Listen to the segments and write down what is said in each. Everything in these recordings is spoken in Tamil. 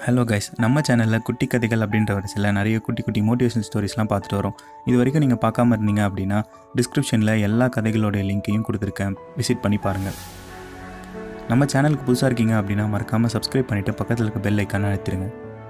ஹலோ கைஸ் நம்ம சேனலில் குட்டி கதைகள் அப்படின்ற வரிசையில் நிறைய குட்டி குட்டி மோட்டிவேஷன் ஸ்டோரிஸ்லாம் பார்த்துட்டு வரோம் இது வரைக்கும் நீங்கள் பார்க்காம இருந்தீங்க அப்படின்னா டிஸ்கிரிப்ஷனில் எல்லா கதைகளோட லிங்க்கையும் கொடுத்துருக்கேன் விசிட் பண்ணி பாருங்கள் நம்ம சேனலுக்கு புதுசாக இருக்கீங்க அப்படின்னா மறக்காமல் சப்ஸ்கிரைப் பண்ணிவிட்டு பக்கத்தில் இருக்க பெல் ஐக்கான அழுத்திடுங்க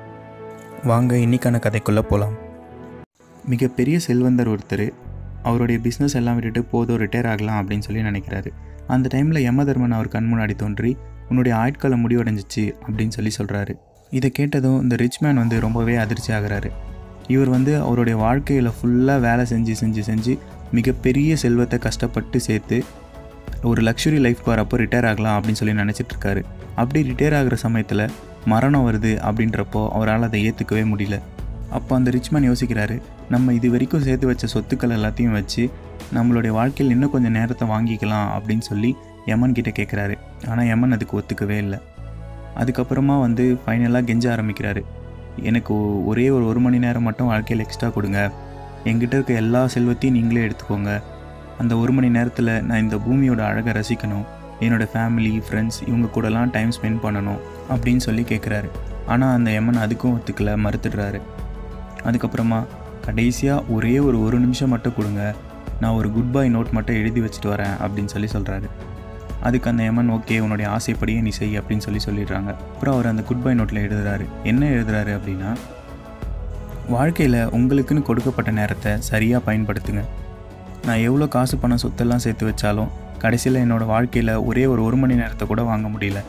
வாங்க இன்னைக்கான கதைக்குள்ளே போகலாம் மிகப்பெரிய செல்வந்தர் ஒருத்தர் அவருடைய பிஸ்னஸ் எல்லாம் விட்டுட்டு போதும் ரிட்டையர் ஆகலாம் அப்படின்னு சொல்லி நினைக்கிறாரு அந்த டைமில் யமதர்மன் அவர் கண் முன்னாடி தோன்றி உன்னுடைய ஆட்காலம் முடிவடைஞ்சிச்சு அப்படின்னு சொல்லி சொல்கிறாரு இதை கேட்டதும் இந்த ரிச் மேன் வந்து ரொம்பவே அதிர்ச்சி ஆகுறாரு இவர் வந்து அவருடைய வாழ்க்கையில் ஃபுல்லாக வேலை செஞ்சு செஞ்சு செஞ்சு மிகப்பெரிய செல்வத்தை கஷ்டப்பட்டு சேர்த்து ஒரு லக்ஸுரி லைஃப் வரப்போ ரிட்டையர் ஆகலாம் அப்படின்னு சொல்லி நினச்சிட்டு இருக்காரு அப்படி ரிட்டையர் ஆகிற சமயத்தில் மரணம் வருது அப்படின்றப்போ அவரால் அதை ஏற்றுக்கவே முடியல அப்போ அந்த ரிச் மேன் யோசிக்கிறாரு நம்ம இது வரைக்கும் சேர்த்து வச்ச சொத்துக்கள் எல்லாத்தையும் வச்சு நம்மளுடைய வாழ்க்கையில் இன்னும் கொஞ்சம் நேரத்தை வாங்கிக்கலாம் அப்படின்னு சொல்லி யமன் கிட்ட கேட்குறாரு ஆனால் யமன் அதுக்கு ஒத்துக்கவே இல்லை அதுக்கப்புறமா வந்து ஃபைனலாக கெஞ்ச ஆரம்பிக்கிறாரு எனக்கு ஒ- ஒரே ஒரு ஒரு மணி நேரம் மட்டும் வாழ்க்கையில் எக்ஸ்ட்ரா கொடுங்க என்கிட்ட இருக்க எல்லா செல்வத்தையும் நீங்களே எடுத்துக்கோங்க அந்த ஒரு மணி நேரத்தில் நான் இந்த பூமியோட அழகை ரசிக்கணும் என்னோட ஃபேமிலி ஃப்ரெண்ட்ஸ் இவங்க கூடலாம் டைம் ஸ்பெண்ட் பண்ணணும் அப்படின்னு சொல்லி கேட்குறாரு ஆனால் அந்த எமன் அதுக்கும் ஒத்துக்கல மறுத்துடுறாரு அதுக்கப்புறமா கடைசியாக ஒரே ஒரு ஒரு நிமிஷம் மட்டும் கொடுங்க நான் ஒரு குட் பை நோட் மட்டும் எழுதி வச்சுட்டு வரேன் அப்படின்னு சொல்லி சொல்கிறாரு அதுக்கு அந்த எமன் ஓகே உன்னுடைய ஆசைப்படியே நீ செய் அப்படின்னு சொல்லி சொல்லிடுறாங்க அப்புறம் அவர் அந்த குட் பை நோட்டில் எழுதுறாரு என்ன எழுதுறாரு அப்படின்னா வாழ்க்கையில் உங்களுக்குன்னு கொடுக்கப்பட்ட நேரத்தை சரியாக பயன்படுத்துங்க நான் எவ்வளோ காசு பணம் சொத்தெல்லாம் சேர்த்து வச்சாலும் கடைசியில் என்னோடய வாழ்க்கையில் ஒரே ஒரு ஒரு மணி நேரத்தை கூட வாங்க முடியல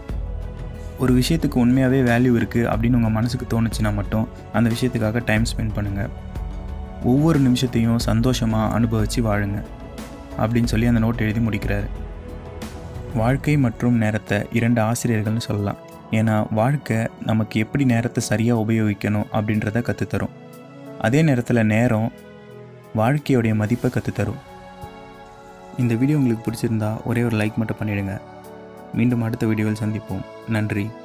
ஒரு விஷயத்துக்கு உண்மையாகவே வேல்யூ இருக்குது அப்படின்னு உங்கள் மனசுக்கு தோணுச்சுன்னா மட்டும் அந்த விஷயத்துக்காக டைம் ஸ்பெண்ட் பண்ணுங்கள் ஒவ்வொரு நிமிஷத்தையும் சந்தோஷமாக அனுபவித்து வாழுங்க அப்படின்னு சொல்லி அந்த நோட் எழுதி முடிக்கிறாரு வாழ்க்கை மற்றும் நேரத்தை இரண்டு ஆசிரியர்கள்னு சொல்லலாம் ஏன்னா வாழ்க்கை நமக்கு எப்படி நேரத்தை சரியாக உபயோகிக்கணும் அப்படின்றத கற்றுத்தரும் அதே நேரத்தில் நேரம் வாழ்க்கையோடைய மதிப்பை கற்றுத்தரும் இந்த வீடியோ உங்களுக்கு பிடிச்சிருந்தா ஒரே ஒரு லைக் மட்டும் பண்ணிடுங்க மீண்டும் அடுத்த வீடியோவில் சந்திப்போம் நன்றி